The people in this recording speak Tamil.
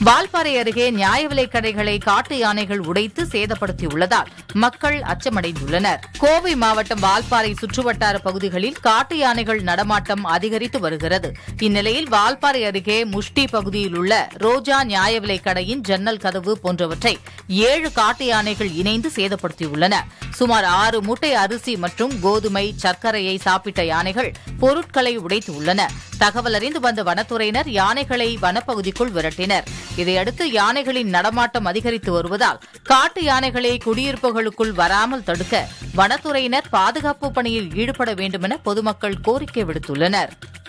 வால்பாறை அருகே நியாய விலைக் கடைகளை காட்டு யானைகள் உடைத்து சேதப்படுத்தியுள்ளதால் மக்கள் அச்சமடைந்துள்ளனர் கோவை மாவட்டம் வால்பாறை சுற்றுவட்டார பகுதிகளில் காட்டு யானைகள் நடமாட்டம் அதிகரித்து வருகிறது இந்நிலையில் வால்பாறை அருகே முஷ்டி பகுதியில் உள்ள ரோஜா நியாய விலைக் கடையின் ஜன்னல் கதவு போன்றவற்றை ஏழு காட்டு யானைகள் இணைந்து சேதப்படுத்தியுள்ளன சுமார் ஆறு மூட்டை அரிசி மற்றும் கோதுமை சர்க்கரையை சாப்பிட்ட யானைகள் பொருட்களை உடைத்துள்ளன தகவல் அறிந்து வந்த வனத்துறையினர் யானைகளை வனப்பகுதிக்குள் விரட்டினர் இதையடுத்து யானைகளின் நடமாட்டம் அதிகரித்து வருவதால் காட்டு யானைகளை குடியிருப்புகளுக்குள் வராமல் தடுக்க வனத்துறையினர் பாதுகாப்பு பணியில் ஈடுபட வேண்டுமென பொதுமக்கள் கோரிக்கை விடுத்துள்ளனர்